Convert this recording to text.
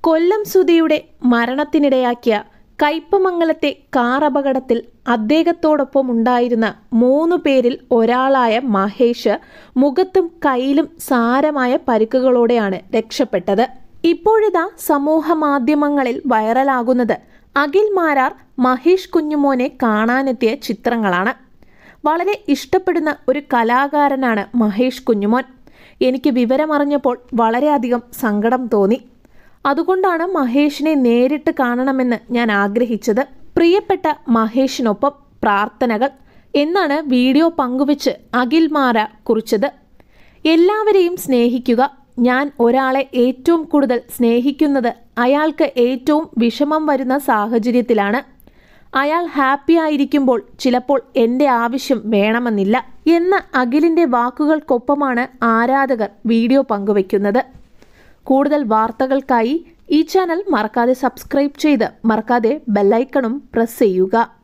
കൊല്ലം സുധിയുടെ മരണത്തിനിടയാക്കിയ കയ്പമംഗലത്തെ കാർ അപകടത്തിൽ അദ്ദേഹത്തോടൊപ്പം ഉണ്ടായിരുന്ന മൂന്ന് പേരിൽ ഒരാളായ മഹേഷ് മുഖത്തും കയ്യിലും സാരമായ പരിക്കുകളോടെയാണ് രക്ഷപ്പെട്ടത് ഇപ്പോഴിതാ സമൂഹ മാധ്യമങ്ങളിൽ വൈറലാകുന്നത് അഖിൽ മാരാർ മഹേഷ് കുഞ്ഞുമോനെ കാണാനെത്തിയ ചിത്രങ്ങളാണ് വളരെ ഇഷ്ടപ്പെടുന്ന ഒരു കലാകാരനാണ് മഹേഷ് കുഞ്ഞുമോൻ എനിക്ക് വിവരമറിഞ്ഞപ്പോൾ വളരെയധികം സങ്കടം തോന്നി അതുകൊണ്ടാണ് മഹേഷിനെ നേരിട്ട് കാണണമെന്ന് ഞാൻ ആഗ്രഹിച്ചത് പ്രിയപ്പെട്ട മഹേഷിനൊപ്പം പ്രാർത്ഥനകൾ എന്നാണ് വീഡിയോ പങ്കുവച്ച് അഖിൽ മാര കുറിച്ചത് എല്ലാവരെയും സ്നേഹിക്കുക ഞാൻ ഒരാളെ ഏറ്റവും കൂടുതൽ സ്നേഹിക്കുന്നത് അയാൾക്ക് ഏറ്റവും വിഷമം വരുന്ന സാഹചര്യത്തിലാണ് അയാൾ ഹാപ്പി ആയിരിക്കുമ്പോൾ ചിലപ്പോൾ എൻ്റെ ആവശ്യം വേണമെന്നില്ല എന്ന അഖിലിൻ്റെ വാക്കുകൾക്കൊപ്പമാണ് ആരാധകർ വീഡിയോ പങ്കുവയ്ക്കുന്നത് കൂടുതൽ വാർത്തകൾക്കായി ഈ ചാനൽ മറക്കാതെ സബ്സ്ക്രൈബ് ചെയ്ത് മറക്കാതെ ബെല്ലൈക്കണും പ്രസ് ചെയ്യുക